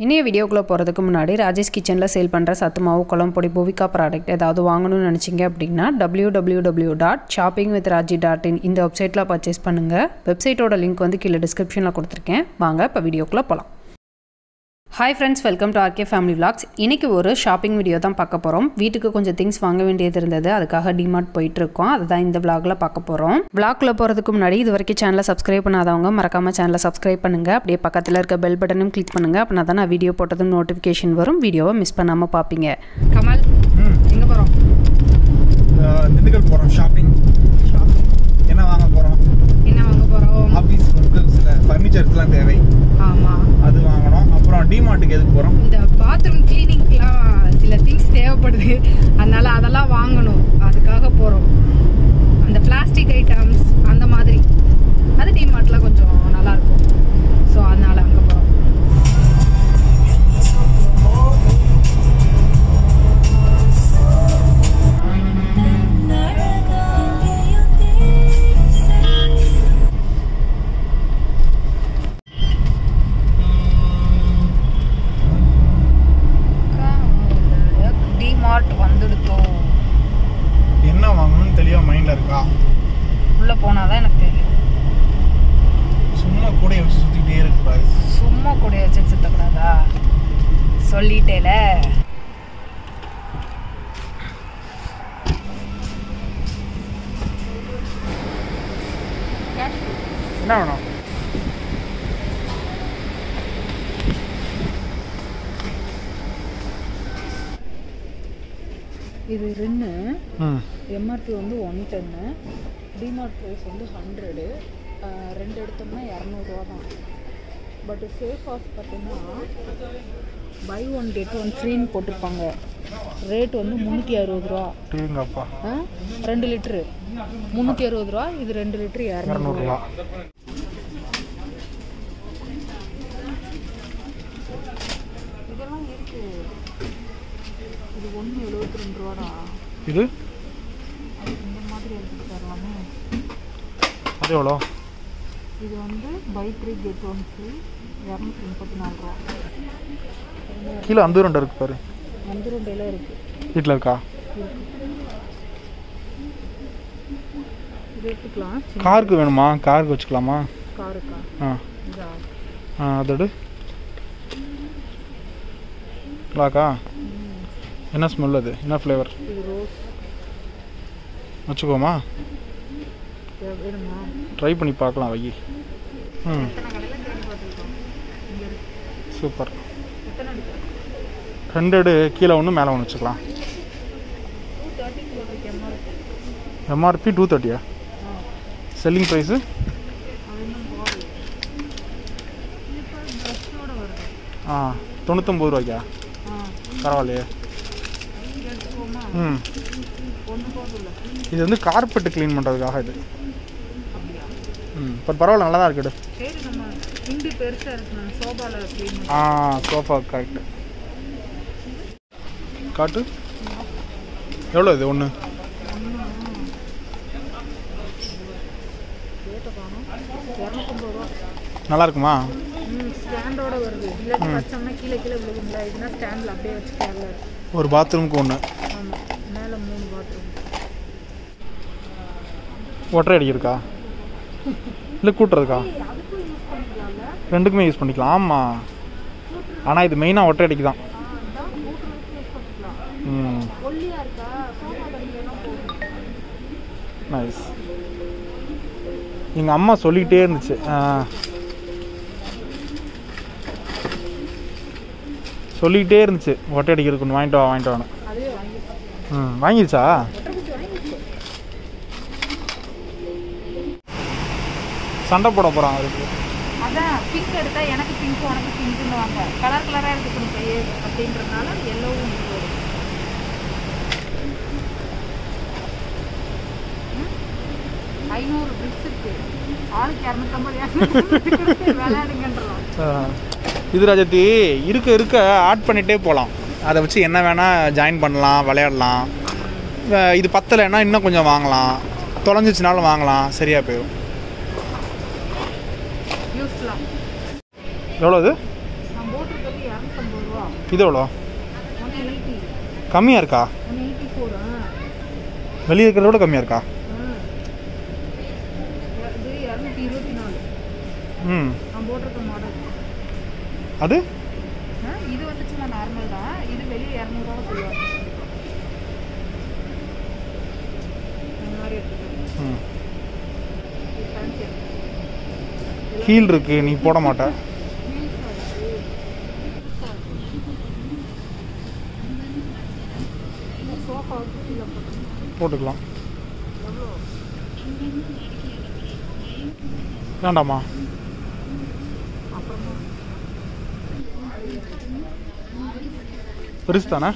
இனிய வீடியோக்குள்ளே போகிறதுக்கு முன்னாடி ராஜேஷ் கிச்சனில் சேல் பண்ணுற சத்து மாவு குழம்பு பொடி பூவிகா ப்ராடக்ட் ஏதாவது வாங்கணும்னு நினச்சிங்க அப்படின்னா W W W dot shopping with Raji dot in இந்த வெப்சைட்டில் பர்ச்சேஸ் பண்ணுங்கள் வெப்சைட்டோட லிங்க் வந்து கீழே டிஸ்கிரிப்ஷனில் கொடுத்துருக்கேன் வாங்க இப்போ வீடியோக்குள்ளே போகலாம் hi friends welcome to R ஃபேமிலி vlogs இன்றைக்கி ஒரு ஷாப்பிங் வீடியோ தான் பார்க்க போகிறோம் வீட்டுக்கு கொஞ்சம் திங்ஸ் வாங்க வேண்டியது இருந்தது அதுக்காக டிமார்ட் போயிட்டுருக்கோம் அதுதான் இந்த vlogல பார்க்க போகிறோம் vlogல போகிறதுக்கு முன்னாடி இது வரைக்கும் சேனலை சப்ஸ்கிரைப் பண்ணாதவங்க மறக்காமல் சேனலை சப்ஸ்கிரைப் பண்ணுங்கள் அப்படியே பக்கத்தில் இருக்க பெல் பட்டனும் கிளிக் பண்ணுங்கள் அப்படின்னா தான் நான் வீடியோ போட்டதும் நோட்டிஃபிகேஷன் வரும் வீடியோவை மிஸ் பண்ணாமல் பார்ப்பீங்க கமல் ம் எங்கே போகிறோம் அஹ் திண்டுக்கல் போகிறோம் ஷாப்பிங் என்ன வாங்க போகிறோம் என்ன வாங்க போகிறோம் ஆஃபீஸ் ஒர்க்கு சில ஃபர்னிச்சர்ஸ்லாம் தேவை ஆமாம் அது வாங்கணும் அப்புறம் டிமார்ட்டுக்கு எதுக்கு போகிறோம் இந்த பாத்ரூம் கிளீனிங்க்குலாம் சில திங்ஸ் தேவைப்படுது அதனால அதெல்லாம் வாங்கணும் அதுக்காக போகிறோம் அந்த பிளாஸ்டிக் ஐட்டம்ஸ் அந்த மாதிரி அது டிமார்ட்டில் கொஞ்சம் நல்லா இருக்கும் ஸோ அதனால அங்கே போகிறோம் டிமார்ட் வந்துடுத்தோம் என்ன வாங்கணும்னு தெளிவாக மைண்டில் இருக்கா உள்ளே போனால் தான் எனக்கு தெரியும் சும்மா கூட வச்சு சுற்றிக்கிட்டே இருக்கக்கூடாது சும்மா கூட வச்சு சுத்தக்கூடாதா சொல்லிட்டேல என்ன வேணும் இது ரெண்டு ம் எம்ஆர்பி வந்து ஒன் டென்னு டிமார்ட் ப்ரைஸ் வந்து ஹண்ட்ரடு ரெண்டு எடுத்தோம்னா இரநூறுவா தான் பட் சேஃப் ஆஃப் பார்த்தீங்கன்னா பை ஒன் கெட் ஒன் ஃப்ரீன்னு போட்டிருப்பாங்க ரேட் வந்து முந்நூற்றி அறுபது ரூபா டீங்கப்பா ஆ? ரெண்டு லிட்ரு முந்நூற்றி அறுபது ரூபா இது ரெண்டு லிட்ரு இரநூறுவா இரநூறுவா இதெல்லாம் இருக்கு இது ஒன்று எழுபத்தி ரெண்டு ரூபாடா இது இந்த மாதிரி எடுத்துட்டு தரலாமே அது எவ்வளோ இது வந்து buy three get one free இரநூத்தி முப்பத்தி நாலு ரூபா கீழே அந்த ரெண்டு இருக்கு பாரு அந்த ரெண்டுல இருக்கு வீட்டில் இருக்கா இது எடுத்துக்கலாம் சின்ன காருக்கு வேணுமா காருக்கு வச்சுக்கலாமா காருக்கா ஆ இதா ஆ அதோடு லாக்கா என்ன ஸ்மெல் அது என்ன ஃப்ளேவர் இது ரோஸ் வச்சுக்கோமா வேணுமா ட்ரை பண்ணி பார்க்கலாம் வை ம் எத்தனை கடையில் தேடி பார்த்துருக்கோம் இங்கே இருக்கு சூப்பர் எத்தனை எடுக்கலாம் ரெண்டு எடு கீழே ஒன்று மேலே ஒன்று வச்சுக்கலாம் டூ தேர்ட்டி போட்டிருக்கு எம்ஆர்பி எம்ஆர்பி டூ தேர்ட்டியா ஆ செல்லிங் ப்ரைஸு அது இன்னும் போகல இது இப்போ ட்ரெஸ்ஸோட வருது ஆ தொண்ணூத்தொம்பது ரூபாய்க்கா ஆ பரவாயில்லையே இங்கே எடுத்துக்கோமா ம் ஒன்று போதும்ல இது வந்து கார்பெட்டு க்ளீன் பண்ணுறதுக்காக இது அப்படியா ம் இப்போ பரவாயில்ல நல்லா தான் இருக்குது சரி நம்ம இண்டு பெருசாக இருக்கு நான் சோபாவில் க்ளீன் பண்ணி ஆ சோஃபா கரெக்ட் காட்டு எவ்வளோ இது ஒன்று ரேட்டை காணும் இரநூத்தம்பது ரூபா நல்லா இருக்குமா ம் ஸ்டாண்டோட வருது இல்லாட்டி வச்சோம்னா கீழே கீழே விழுகும்ல இதுனா ஸ்டாண்டில் அப்படியே வச்சுக்கல ஒரு பாத்ரூமுக்கு ஒன்று ஆமாம் மேலே மூணு பாத்ரூம் ஒற்றை அடிக்கிறதுக்கா இல்லை கூட்டுறதுக்கா அதுக்கும் யூஸ் பண்ணிக்கலாம்ல ரெண்டுக்குமே யூஸ் பண்ணிக்கலாம் ஆமாம் ஆனால் இது மெயினாக ஒற்றை அடிக்கு தான் ஆ அதான் மூட்டுறதுக்கு யூஸ் பண்ணிக்கலாம் ம் ஒல்லியாக இருக்கா சோஃபா தண்ணி வேணா போதும் நைஸ் எங்கள் அம்மா சொல்லிக்கிட்டே இருந்துச்சு ஆ. சொல்லிக்கிட்டே இருந்துச்சு ஒட்டை அடிக்கிறதுக்கு ஒன்று வாங்கிட்டு வா வாங்கிட்டு வான்னு அதுவே வாங்கிக்கலாம் ம் வாங்கிருச்சா ஒட்டடிச்சு வாங்கிச்சு சண்டை போட போகிறான் அதுக்கு அதான் பிங்க் எடுத்தா எனக்கு பிங்க் உனக்கு பிங்க்னு வாங்க கலர் கலராக எடுத்துக்கணும் பையே அப்படின்றதுனால எல்லோவும் இது வரும் ம்? ஐநூறு பிரிக்ஸ் இருக்கு ஆளுக்கு இரநூத்தம்பது இரநூத்தி விளையாடுங்கன்றோம் ஆ. இது ராஜத்தி இருக்க இருக்க ஆட் பண்ணிகிட்டே போகலாம் அதை வச்சு என்ன வேணால் ஜாயின் பண்ணலாம் விளையாடலாம் அஹ் இது பத்தலைன்னா இன்னும் கொஞ்சம் வாங்கலாம் தொலைஞ்சிச்சுனாலும் வாங்கலாம் சரியாக போயிடும் யூஸ்ஃபுல்லாக எவ்வளோ இது நான் போட்டிருக்கிறது இரநூத்தம்பது ரூபா இது எவ்வளோ ஒன் எயிட்டி கம்மியாக இருக்கா ஒன் எயிட்டி ஃபோர் வெளியே இருக்கிறத விட கம்மியாக இருக்கா இது இரநூத்தி இருபத்தி நாலு ம் நான் போட்டிருக்க மாடல் அது இது வந்துச்சுன்னா நார்மல் தான் இது வெளியே இரநூறுவா சொல்லுவாங்க அந்த மாதிரி எடுத்துக்கோங்க ம் இது fancy ஆ இருக்கு. ஹீல் இருக்கு நீ போட மாட்ட இந்த சோஃபா வச்சு கீழே போட்டு போட்டுக்கலாம் வேண்டாமா அப்புறமா பெருசு தானே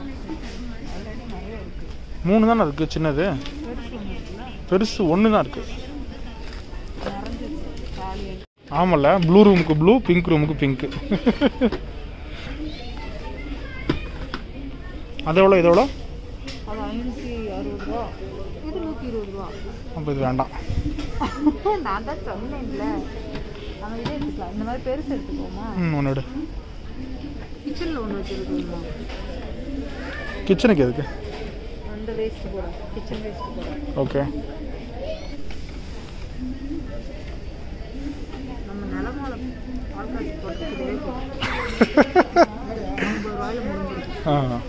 மூணு தானே இருக்குது சின்னது பெருசு ஒன்று இருக்குல்ல பெருசு ஒன்று தான் இருக்குது நிறைஞ்சிருச்சு காலியாக ஆமாம்ல ப்ளூ ரூமுக்கு ப்ளூ பிங்க் ரூமுக்கு பிங்க்கு அது எவ்வளோ இது எவ்வளோ அது ஐநூற்றி அறுபது ரூபா இது நூற்றி இருபது ரூபா அப்போ இது வேண்டாம் நான் தான் சொன்னேன்ல நம்ம இதே எடுத்துக்கலாம் இந்த மாதிரி பெருசு எடுத்துக்கோமா ம் ஒன்று எடு கிச்சனில் ஒன்று வச்சுருக்கோமா கிச்சனுக்கு எதுக்கு அந்த வேஸ்ட் போட கிச்சன் வேஸ்ட் போட ஓகே நம்ம நிலமால பால் காய்ச்சி போட்டுக்கிறதே போதும் ஐம்பது ரூபாயில முடிஞ்சிருக்கு ஆ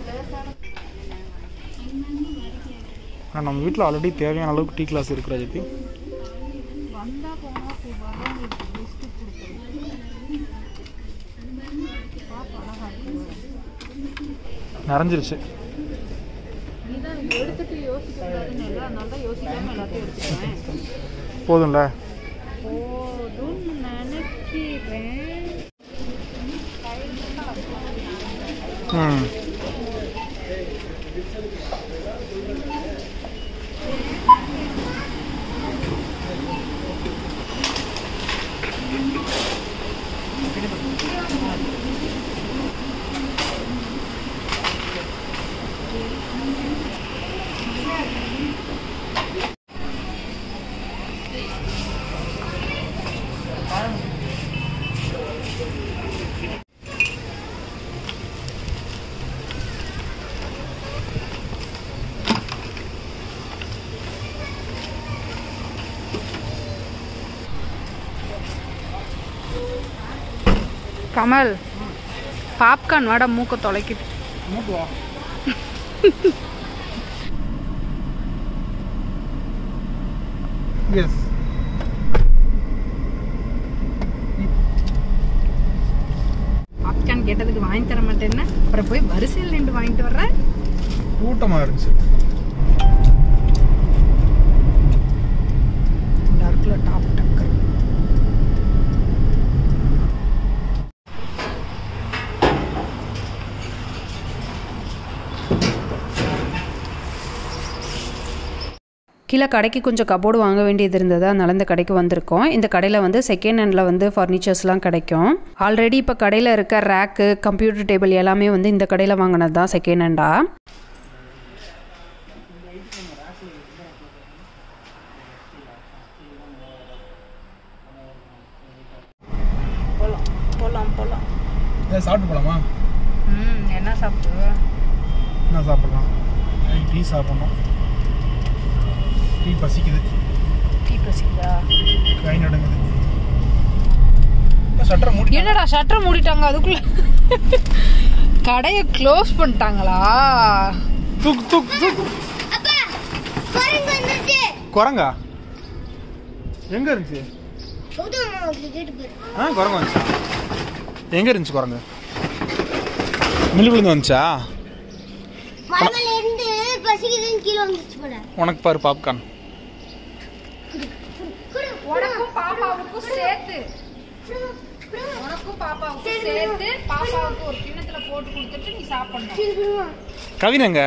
ஆ, நம்ம வீட்டில் ஆல்ரெடி தேவையான அளவுக்கு டீ கிளாஸ் இருக்கிற ஜெத்தி வந்தால் போனால் வரவங்களுக்கு லிஸ்ட்டு கொடுக்குறது பாப்பா அழகா இருக்கு நிறைஞ்சிருச்சு நீ தான் எடுத்துட்டு யோசிக்க கூடாதுன்னு இல்லை அதனால தான் யோசிக்காம எல்லாத்தையும் எடுத்துக்கிறேன் போதும்ல போதும்னு நினைக்கிறேன் ம் கமல் பாப்கார்ன் வாட மூக்க தொலைக்கிட்டு மூட்டு வா எஸ் பாப்கார்ன் கேட்டதுக்கு வாங்கி தர மாட்டேன்னா அப்புறம் போய் வரிசையில் நின்று வாங்கிட்டு வர்றேன் கூட்டமாக இருந்துச்சு டார்க்ல டாப் டக்கர் கீழே கடைக்கு கொஞ்சம் கபோர்டு வாங்க வேண்டியது இருந்தது அதனால இந்த கடைக்கு வந்திருக்கோம் இந்த கடையில் வந்து செகண்ட் ஹேண்டில் வந்து ஃபர்னிச்சர்ஸ்லாம் கிடைக்கும் ஆல்ரெடி இப்போ கடையில் இருக்க ரேக்கு கம்ப்யூட்டர் டேபிள் எல்லாமே வந்து இந்த கடையில் வாங்கினது தான் செகண்ட் ஹேண்டாக போகலாம் போகலாம் போகலாம் ஏ சாப்பிட்டு போகலாமா ம் என்ன சாப்பிடுவ என்ன சாப்பிட்லாம் டீ சாப்பிட்ணும் டீ பசிக்குது டீ பசிக்குதா கை நடுங்குது சட்டரை மூடி என்னடா ஷட்டர் மூடிட்டாங்க அதுக்குள்ள கடையை க்ளோஸ் பண்ணிட்டாங்களா தூக்கு தூக்கு தூக்கு குரங்கா எங்க இருந்துச்சு ஆ குரங்கு வந்துச்சா எங்க இருந்துச்சு குரங்கு மில்லு விழுந்து வந்துச்சா மரமேல இருந்து பசிக்குதுன்னு கீழே வந்துச்சு போல உனக்கு பாரு பாப்கார்ன் உனக்கும் பாப்பாவுக்கும் சேர்த்து உனக்கும் பாப்பாவுக்கும் சேர்த்து பாப்பாவுக்கு ஒரு கிண்ணத்துல போட்டு கொடுத்துட்டு நீ சாப்பிடணும் கவின் எங்க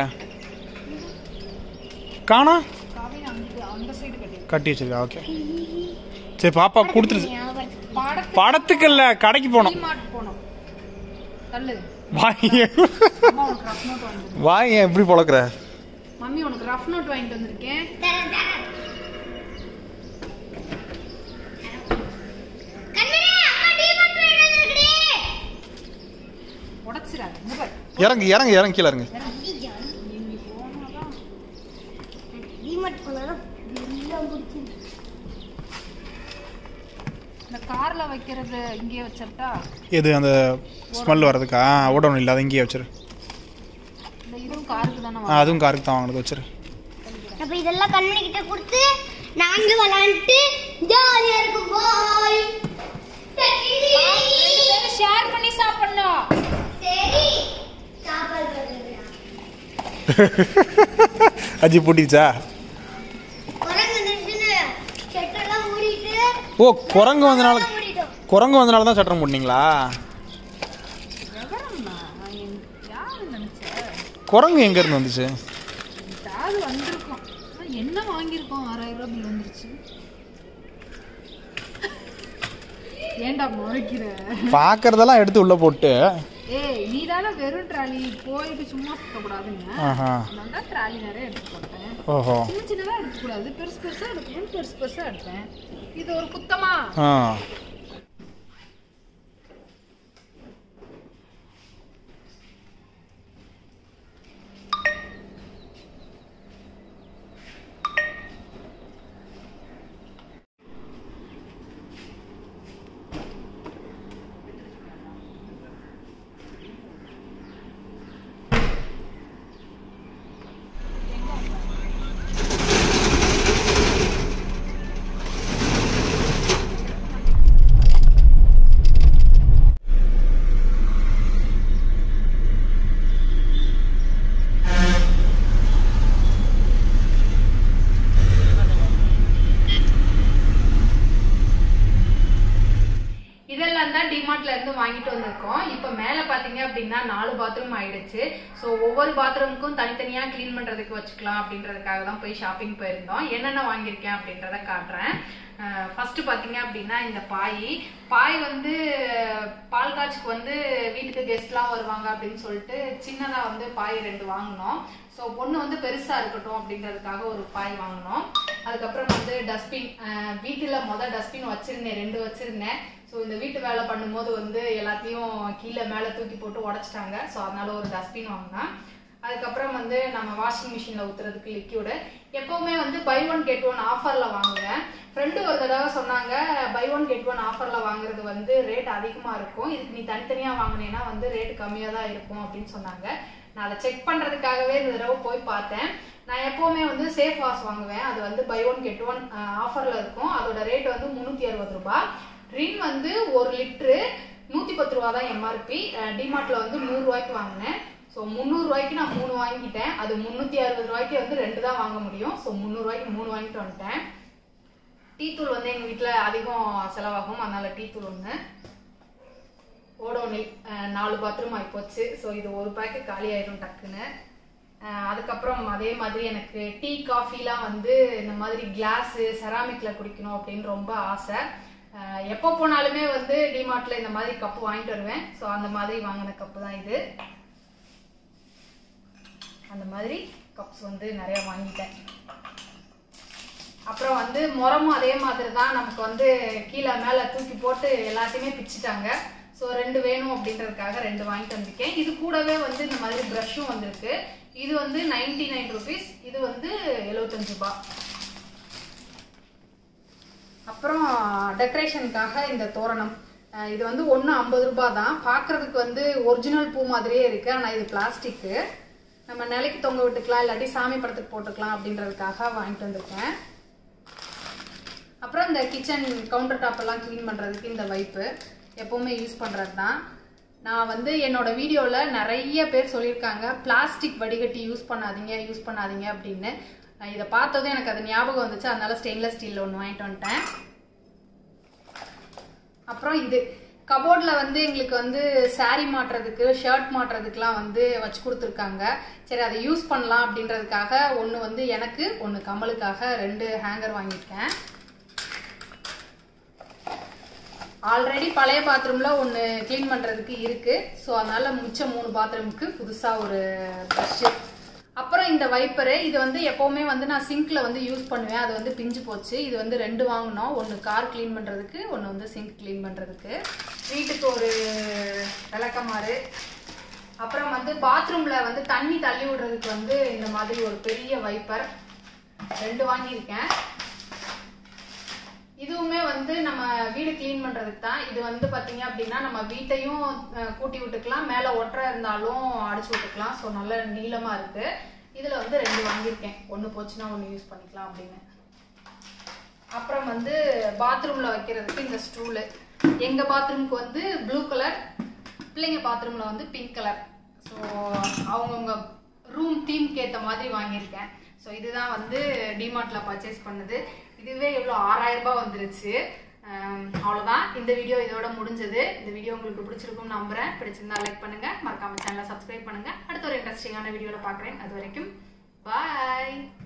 காணா கவின் அங்க அந்த சைடு கட்டி கட்டி வச்சிருக்கா ஓகே சரி பாப்பா கொடுத்துருச்சு பாடத்துக்கு படத்துக்கு இல்ல கடைக்கு போனோம் மாட்டு போனோம் தள்ளு வாய் அம்மா உனக்கு ரஃப் நோட் வாங்கிட்டு வாய் ஏன் எப்படி பொழக்கிற மம்மி உனக்கு ரஃப் நோட் வாங்கிட்டு வந்திருக்கேன் உடச்சிடாது இங்க பாரு இறங்கு இறங்கு இறங்கு கீழே இறங்கு டிமார்ட் போனாலும் எல்லாம் பிடிச்சிருக்கு இந்த கார்ல வைக்கிறது இங்கேயே வச்சிருட்டா எது அந்த ஸ்மெல் வர்றதுக்கா ஓடணும் இல்லை அதை இங்கேயே வச்சிரு இந்த இதுவும் காருக்கு தானே ஆ, அதுவும் காருக்கு தான் வாங்கினது வச்சிரு அப்ப இதெல்லாம் கண்மணி கிட்ட கொடுத்து நாங்களும் விளையாண்டுட்டு ஜாலியா இருக்கும் பாய் ஷேர் பண்ணி சாப்பிடணும் சரி சாப்பாடு போடுறேன். அஜி பூட்டிச்சா குரங்கு வந்துருச்சுன்னு ஷட்டர்லாம் மூடிட்டு ஓ குரங்கு வந்தனால எல்லாம் மூடிட்டோம் குரங்கு வந்தனால தான் சட்டம் போட்டீங்களா எவரம்மா யாரு நினைச்ச குரங்கு எங்கேருந்து வந்துச்சு ஏதாவது வந்திருக்கும் ஆனா என்ன வாங்கியிருக்கோம் ஆறாயிரம் ரூபாய் பில் வந்துருச்சு ஏன்டா முறைக்கிற பார்க்கறதெல்லாம் எடுத்து உள்ளே போட்டு ஏய் நீ தானே வெறும் ட்ராலி போயிட்டு சும்மா சுத்தக்கூடாதுங்க ஆஹா நான் தான் ட்ராலி நிறைய எடுத்து போட்டேன் ஓஹோ சின்ன சின்னதாக எடுக்கக்கூடாது பெருசு பெருசாக எடுக்கணும் பெருசு பெருசாக எடுப்பேன் இது ஒரு குத்தமா ஆ இதெல்லாம் தான் டிமார்ட்ல இருந்து வாங்கிட்டு வந்திருக்கோம் இப்போ மேல பாத்தீங்க அப்படின்னா நாலு பாத்ரூம் ஆயிடுச்சு ஸோ ஒவ்வொரு பாத்ரூமுக்கும் தனித்தனியா க்ளீன் பண்றதுக்கு வச்சுக்கலாம் அப்படின்றதுக்காக தான் போய் ஷாப்பிங் போயிருந்தோம் என்னென்ன வாங்கியிருக்கேன் அப்படின்றத காட்டுறேன் ஃபர்ஸ்ட் பாத்தீங்க அப்படின்னா இந்த பாய் பாய் வந்து பால் காய்ச்சுக்கு வந்து வீட்டுக்கு கெஸ்ட்லாம் வருவாங்க அப்படின்னு சொல்லிட்டு சின்னதா வந்து பாய் ரெண்டு வாங்கினோம் ஸோ பொண்ணு வந்து பெருசா இருக்கட்டும் அப்படின்றதுக்காக ஒரு பாய் வாங்கினோம் அதுக்கப்புறம் வந்து டஸ்ட்பின் வீட்டுல மொதல் டஸ்ட்பின் வச்சிருந்தேன் ரெண்டு வச்சிருந்தேன் ஸோ இந்த வீட்டு வேலை பண்ணும்போது வந்து எல்லாத்தையும் கீழே மேலே தூக்கி போட்டு உடைச்சிட்டாங்க ஸோ அதனால ஒரு டஸ்ட்பின் வாங்கினேன் அதுக்கப்புறம் வந்து நம்ம வாஷிங் மிஷினில் ஊற்றுறதுக்கு லிக்யூடு எப்போவுமே வந்து பை ஒன் கெட் ஒன் ஆஃபரில் வாங்குவேன் ஃப்ரெண்டு ஒரு தடவை சொன்னாங்க பை ஒன் கெட் ஒன் ஆஃபரில் வாங்குறது வந்து ரேட் அதிகமாக இருக்கும் இதுக்கு நீ தனித்தனியாக வாங்கினேன்னா வந்து ரேட் கம்மியாக தான் இருக்கும் அப்படின்னு சொன்னாங்க நான் அதை செக் பண்ணுறதுக்காகவே இந்த தடவை போய் பார்த்தேன் நான் எப்போவுமே வந்து சேஃப் வாஷ் வாங்குவேன் அது வந்து பை ஒன் கெட் ஒன் ஆஃபரில் இருக்கும் அதோட ரேட் வந்து முந்நூற்றி அறுபது ரூபாய் ரின் வந்து ஒரு லிட்ரு நூற்றி பத்து ரூபா தான் எம்ஆர்பி டிமார்ட்ல வந்து நூறுரூவாய்க்கு வாங்கினேன் ஸோ முந்நூறுரூவாய்க்கு நான் மூணு வாங்கிட்டேன் அது முந்நூற்றி அறுபது ரூபாய்க்கு வந்து ரெண்டு தான் வாங்க முடியும் ஸோ முந்நூறுரூவாய்க்கு மூணு வாங்கிட்டு வந்துட்டேன் டீ தூள் வந்து எங்கள் வீட்டில் அதிகம் செலவாகும் அதனால டீ தூள் ஒன்று ஓடோனில் அஹ், நாலு பாத்ரூம் ஆகிப்போச்சு ஸோ இது ஒரு பேக்கெட் காலி ஆயிடும் டக்குன்னு அஹ், அதுக்கப்புறம் அதே மாதிரி எனக்கு டீ காஃபிலாம் வந்து இந்த மாதிரி கிளாஸு செராமிக்ல குடிக்கணும் அப்படின்னு ரொம்ப ஆசை அஹ், எப்போ போனாலுமே வந்து டிமார்ட்ல இந்த மாதிரி கப்பு வாங்கிட்டு வருவேன் ஸோ அந்த மாதிரி வாங்கின கப்பு தான் இது அந்த மாதிரி கப்ஸ் வந்து நிறைய வாங்கிட்டேன் அப்புறம் வந்து முறமும் அதே மாதிரி தான் நமக்கு வந்து கீழே மேலே தூக்கி போட்டு எல்லாத்தையுமே பிச்சிட்டாங்க ஸோ ரெண்டு வேணும் அப்படின்றதுக்காக ரெண்டு வாங்கிட்டு வந்திருக்கேன் இது கூடவே வந்து இந்த மாதிரி ப்ரஷ்ஷும் வந்திருக்கு இது வந்து நைன்டி நைன் ருபீஸ் இது வந்து எழுபத்தஞ்சு ரூபாய் அப்புறம் டெக்கரேஷனுக்காக இந்த தோரணம் அஹ் இது வந்து ஒன்று ஐம்பது ரூபாய் தான் பார்க்கறதுக்கு வந்து ஒரிஜினல் பூ மாதிரியே இருக்கு ஆனால் இது பிளாஸ்டிக்கு நம்ம நிலைக்கு தொங்க விட்டுக்கலாம் இல்லாட்டி சாமி படத்துக்கு போட்டுக்கலாம் அப்படின்றதுக்காக வாங்கிட்டு வந்திருக்கேன் அப்புறம் இந்த கிச்சன் கவுண்டர் டாப் எல்லாம் க்ளீன் பண்ணுறதுக்கு இந்த வைப்பு எப்போவுமே யூஸ் பண்ணுறது தான் நான் வந்து என்னோட வீடியோவில் நிறைய பேர் சொல்லியிருக்காங்க பிளாஸ்டிக் வடிகட்டி யூஸ் பண்ணாதீங்க யூஸ் பண்ணாதீங்க அப்படின்னு நான் இதை பார்த்ததும் எனக்கு அது ஞாபகம் வந்துச்சு அதனால ஸ்டெயின்லெஸ் ஸ்டீலில் ஒன்று வாங்கிட்டு வந்துட்டேன் அப்புறம் இது கபோர்டில் வந்து எங்களுக்கு வந்து saree மாட்டுறதுக்கு ஷர்ட் மாட்டுறதுக்குலாம் வந்து வச்சு கொடுத்துருக்காங்க சரி அதை யூஸ் பண்ணலாம் அப்படின்றதுக்காக ஒன்று வந்து எனக்கு ஒன்று கமலுக்காக ரெண்டு ஹேங்கர் வாங்கியிருக்கேன் ஆல்ரெடி பழைய பாத்ரூம்ல ஒன்று க்ளீன் பண்ணுறதுக்கு இருக்கு ஸோ அதனால மிச்சம் மூணு பாத்ரூமுக்கு புதுசாக ஒரு ப்ரஷ்ஷு அப்புறம் இந்த வைப்பரு இது வந்து எப்போவுமே வந்து நான் சிங்க்ல வந்து யூஸ் பண்ணுவேன் அது வந்து பிஞ்சு போச்சு இது வந்து ரெண்டு வாங்கினோம் ஒன்று கார் க்ளீன் பண்ணுறதுக்கு ஒன்று வந்து சிங்க் க்ளீன் பண்ணுறதுக்கு வீட்டுக்கு ஒரு விளக்கமாறு அப்புறம் வந்து பாத்ரூம்ல வந்து தண்ணி தள்ளி விடுறதுக்கு வந்து இந்த மாதிரி ஒரு பெரிய வைப்பர் ரெண்டு வாங்கியிருக்கேன் இதுவுமே வந்து நம்ம வீடு க்ளீன் பண்றதுக்கு தான் இது வந்து பாத்தீங்க அப்படின்னா நம்ம வீட்டையும் அஹ், கூட்டி விட்டுக்கலாம் மேல ஒற்றை இருந்தாலும் அடிச்சு விட்டுக்கலாம் ஸோ நல்ல நீளமா இருக்கு இதுல வந்து ரெண்டு வாங்கியிருக்கேன் ஒன்னு போச்சுன்னா ஒன்னு யூஸ் பண்ணிக்கலாம் அப்படின்னு அப்புறம் வந்து பாத்ரூம்ல வைக்கிறதுக்கு இந்த ஸ்டூலு எங்க பாத்ரூம்க்கு வந்து ப்ளூ கலர் பிள்ளைங்க பாத்ரூம்ல வந்து பிங்க் கலர் ஸோ அவங்கவுங்க ரூம் தீம்க்கு ஏற்ற மாதிரி வாங்கியிருக்கேன் ஸோ இதுதான் வந்து டிமார்ட்ல பர்ச்சேஸ் பண்ணது இதுவே எவ்வளோ ஆறாயிரம் ரூபாய் வந்துருச்சு ஆம், அவ்வளவுதான் இந்த வீடியோ இதோட முடிஞ்சது இந்த வீடியோ உங்களுக்கு பிடிச்சிருக்கும்னு நம்புறேன் பிடிச்சிருந்தா லைக் பண்ணுங்க மறக்காம சேனலை சப்ஸ்கிரைப் பண்ணுங்க அடுத்த ஒரு இன்ட்ரெஸ்டிங்கான வீடியோல பார்க்குறேன் அது வரைக்கும் பாய்